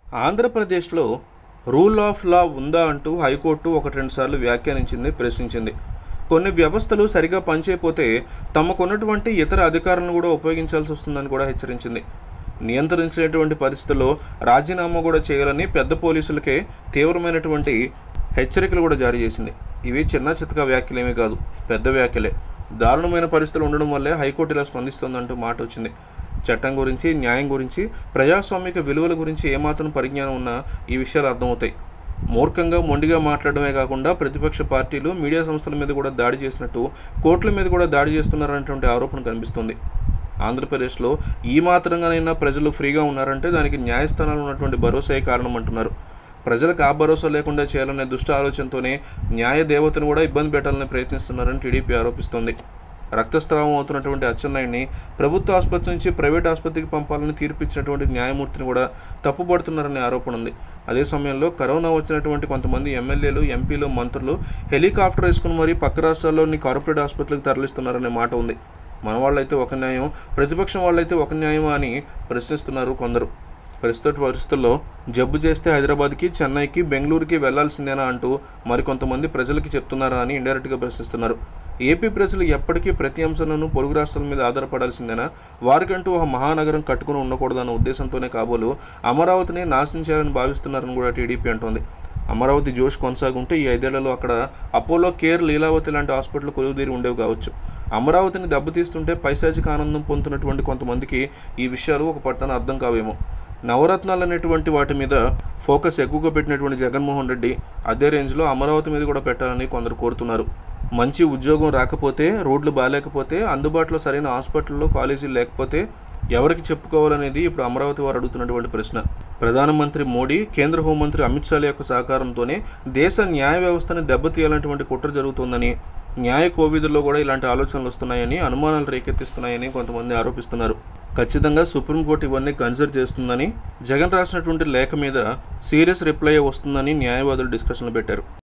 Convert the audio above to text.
ఆంధ్రప్రదేశ్లో rule of law ఉందా అంటూ హైకోర్టు ఒకటి రెండు సార్లు వ్యాఖ్యానించింది ప్రశ్నించింది కొన్ని వ్యవస్థలు సరిగా పనిచేయకపోతే తమకున్నటువంటి ఇతర అధికారులను కూడా ఉపయోగించాల్సి వస్తుందని కూడా హెచ్చరించింది నియంత్రించేటువంటి పరిస్థితుల్లో రాజీనామా కూడా చేయాలని పెద్ద పోలీసులకే తీవ్రమైనటువంటి హెచ్చరికలు కూడా జారీ చేసింది ఇవి చిన్న చితక వ్యాఖ్యలేమీ కాదు పెద్ద వ్యాఖ్యలే దారుణమైన పరిస్థితులు ఉండడం వల్లే హైకోర్టు ఇలా స్పందిస్తుందంటూ మాట వచ్చింది చట్టం గురించి న్యాయం గురించి ప్రజాస్వామిక విలువల గురించి ఏమాత్రం పరిజ్ఞానం ఉన్నా ఈ విషయాలు అర్థమవుతాయి మూర్ఖంగా మొండిగా మాట్లాడమే కాకుండా ప్రతిపక్ష పార్టీలు మీడియా సంస్థల మీద కూడా దాడి చేసినట్టు కోర్టుల మీద కూడా దాడి చేస్తున్నారనేటువంటి ఆరోపణ కనిపిస్తుంది ఆంధ్రప్రదేశ్లో ఈ మాత్రంగానైనా ప్రజలు ఫ్రీగా ఉన్నారంటే దానికి న్యాయస్థానాలు ఉన్నటువంటి భరోసాయే కారణం అంటున్నారు ప్రజలకు ఆ భరోసా లేకుండా చేయాలనే దుష్ట ఆలోచనతోనే న్యాయ దేవతను కూడా ఇబ్బంది పెట్టాలని ప్రయత్నిస్తున్నారని టీడీపీ ఆరోపిస్తోంది రక్తస్రావం అవుతున్నటువంటి అచ్చెన్నాయుడిని ప్రభుత్వ ఆసుపత్రి నుంచి ప్రైవేట్ ఆసుపత్రికి పంపాలని తీర్పిచ్చినటువంటి న్యాయమూర్తిని కూడా తప్పుపడుతున్నారనే ఆరోపణ ఉంది అదే సమయంలో కరోనా వచ్చినటువంటి కొంతమంది ఎమ్మెల్యేలు ఎంపీలు మంత్రులు హెలికాప్టర్ వేసుకుని మరీ పక్క రాష్ట్రాల్లోని కార్పొరేట్ ఆసుపత్రులకు తరలిస్తున్నారనే మాట ఉంది మన వాళ్ళైతే ఒక న్యాయం ప్రతిపక్షం వాళ్ళైతే ఒక న్యాయమా అని ప్రశ్నిస్తున్నారు కొందరు ప్రస్తుత పరిస్థితుల్లో జబ్బు చేస్తే హైదరాబాద్కి చెన్నైకి బెంగళూరుకి వెళ్లాల్సిందేనా అంటూ మరికొంతమంది ప్రజలకి చెప్తున్నారా అని ఇండైరెక్ట్గా ప్రశ్నిస్తున్నారు ఏపీ ప్రజలు ఎప్పటికీ ప్రతి అంశంలోనూ పొరుగు రాష్ట్రాల మీద ఆధారపడాల్సిందేనా వారికంటూ ఒక మహానగరం కట్టుకుని ఉండకూడదన్న ఉద్దేశంతోనే కాబోలు అమరావతిని నాశనం చేయాలని భావిస్తున్నారని కూడా టీడీపీ అంటోంది అమరావతి జోష్ కొనసాగుంటే ఈ ఐదేళ్లలో అక్కడ అపోలో కేర్ లీలావతి లాంటి హాస్పిటల్ కొలువుదీరి ఉండేవి కావచ్చు అమరావతిని దెబ్బతీస్తుంటే పైశాచిక ఆనందం పొందుతున్నటువంటి కొంతమందికి ఈ విషయాలు ఒక పట్టణ అర్థం కావేమో నవరత్నాలు అనేటువంటి వాటి మీద ఫోకస్ ఎక్కువగా పెట్టినటువంటి జగన్మోహన్ రెడ్డి అదే రేంజ్లో అమరావతి మీద కూడా పెట్టాలని కొందరు కోరుతున్నారు మంచి ఉద్యోగం రాకపోతే రోడ్లు బాగాలేకపోతే అందుబాటులో సరైన హాస్పిటల్లో కాలేజీలు లేకపోతే ఎవరికి చెప్పుకోవాలనేది ఇప్పుడు అమరావతి వారు అడుగుతున్నటువంటి ప్రశ్న ప్రధానమంత్రి మోడీ కేంద్ర హోంమంత్రి అమిత్ షాల యొక్క సహకారంతోనే దేశ న్యాయ వ్యవస్థని దెబ్బతీయాలన్నటువంటి కుట్ర జరుగుతోందని న్యాయ కోవిధుల్లో కూడా ఇలాంటి ఆలోచనలు వస్తున్నాయని అనుమానాలు రేకెత్తిస్తున్నాయని కొంతమంది ఆరోపిస్తున్నారు ఖచ్చితంగా సుప్రీంకోర్టు ఇవన్నీ కన్సిడర్ చేస్తుందని జగన్ రాసినటువంటి లేఖ మీద సీరియస్ రిప్లై వస్తుందని న్యాయవాదులు డిస్కషన్లు పెట్టారు